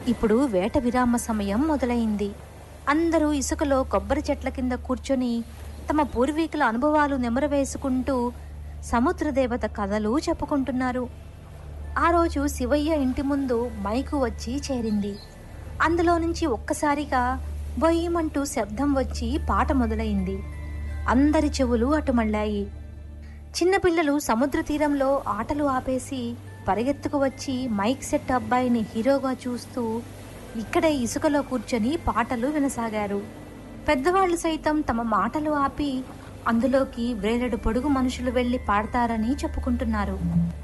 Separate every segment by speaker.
Speaker 1: ఇప్పుడు వేట విరామ సమయం మొదలైంది అందరూ ఇసుకలో కొబ్బరి చెట్ల కింద కూర్చొని తమ పూర్వీకుల అనుభవాలు నెమరవేసుకుంటూ సముద్రదేవత కథలు చెప్పుకుంటున్నారు ఆ రోజు శివయ్య ఇంటి ముందు మైకు వచ్చి చేరింది అందులో నుంచి ఒక్కసారిగా బొయ్యమంటూ శబ్దం వచ్చి పాట మొదలైంది అందరి చెవులు అటు మళ్ళాయి చిన్నపిల్లలు సముద్ర తీరంలో ఆటలు ఆపేసి పరిగెత్తుకు వచ్చి మైక్ సెట్ అబ్బాయిని హీరోగా చూస్తూ ఇక్కడే ఇసుకలో కూర్చొని పాటలు వినసాగారు పెద్దవాళ్ళు సైతం తమ మాటలు ఆపి అందులోకి వేలెడు పొడుగు మనుషులు వెళ్లి పాడతారని చెప్పుకుంటున్నారు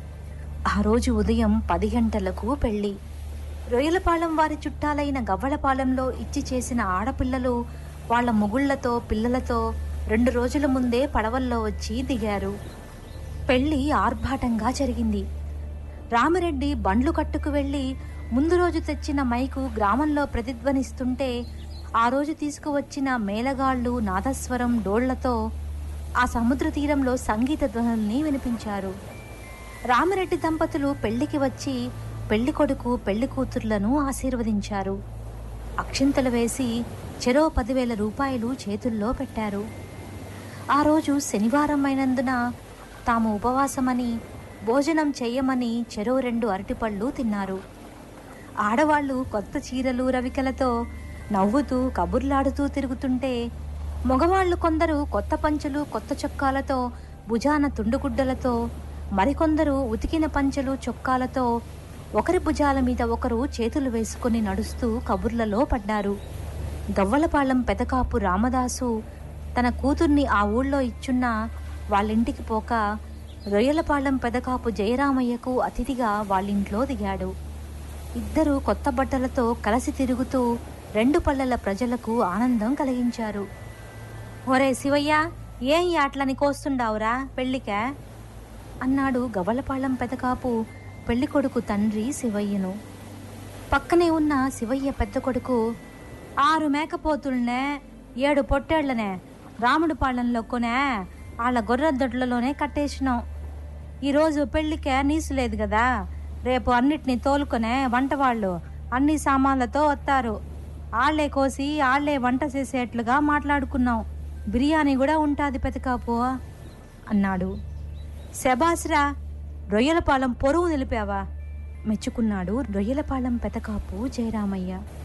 Speaker 1: ఆ రోజు ఉదయం పది గంటలకు పెళ్లి రొయ్యలపాలెం వారి చుట్టాలైన గవ్వలపాలెంలో ఇచ్చి చేసిన ఆడపిల్లలు వాళ్ళ మొగుళ్లతో పిల్లలతో రెండు రోజుల ముందే పడవల్లో వచ్చి దిగారు పెళ్లి ఆర్భాటంగా జరిగింది రామిరెడ్డి బండ్లు కట్టుకు వెళ్లి ముందు రోజు తెచ్చిన మైకు గ్రామంలో ప్రతిధ్వనిస్తుంటే ఆ రోజు తీసుకువచ్చిన మేళగాళ్ళు నాదస్వరం డోళ్లతో ఆ సముద్ర తీరంలో సంగీత ధ్వనుల్ని వినిపించారు రామిరెడ్డి దంపతులు పెళ్లికి వచ్చి పెళ్లి కొడుకు పెళ్లి కూతుర్లను ఆశీర్వదించారు అక్షింతలు వేసి చెరో పదివేల రూపాయలు చేతుల్లో పెట్టారు ఆ రోజు శనివారం అయినందున తాము ఉపవాసమని భోజనం చెయ్యమని చెరో రెండు అరటిపళ్ళు తిన్నారు ఆడవాళ్ళు కొత్త చీరలు రవికలతో నవ్వుతూ కబుర్లాడుతూ తిరుగుతుంటే మగవాళ్ళు కొందరు కొత్త పంచలు కొత్త చొక్కాలతో భుజాన తుండుగుడ్డలతో మరికొందరు ఉతికిన పంచలు చొక్కాలతో ఒకరి భుజాల మీద ఒకరు చేతులు వేసుకుని నడుస్తూ కబుర్లలో పడ్డారు గవ్వలపాళెం పెదకాపు రామదాసు తన కూతుర్ని ఆ ఊళ్ళో ఇచ్చున్న వాళ్ళింటికి పోక రొయ్యలపాళెం పెదకాపు జయరామయ్యకు అతిథిగా వాళ్ళింట్లో దిగాడు ఇద్దరు కొత్త బట్టలతో కలిసి తిరుగుతూ రెండు పల్లెల ప్రజలకు ఆనందం కలిగించారు ఒరే శివయ్య ఏం ఈ ఆటలని కోస్తుండావురా పెళ్ళికే అన్నాడు గవ్వలపాళెం పెదకాపు పెళ్లి కొడుకు తండ్రి శివయ్యను పక్కనే ఉన్న శివయ్య పెద్ద కొడుకు ఆరు మేకపోతుల్నే ఏడు పొట్టేళ్లనే రాముడి పాలెంలో కొనే వాళ్ళ గొర్రెదొడ్లలోనే కట్టేసినాం ఈరోజు పెళ్లికే నీసు లేదు కదా రేపు అన్నిటినీ తోలుకొనే వంటవాళ్ళు అన్ని సామాన్లతో వస్తారు ఆళ్లే కోసి ఆళ్లే వంట చేసేట్లుగా మాట్లాడుకున్నాం బిర్యానీ కూడా ఉంటాది పెతకాపు అన్నాడు శబాస్రా రొయ్యలపాలెం పొరుగు నిలిపావా మెచ్చుకున్నాడు రొయ్యలపాలెం పెతకాపు జయరామయ్య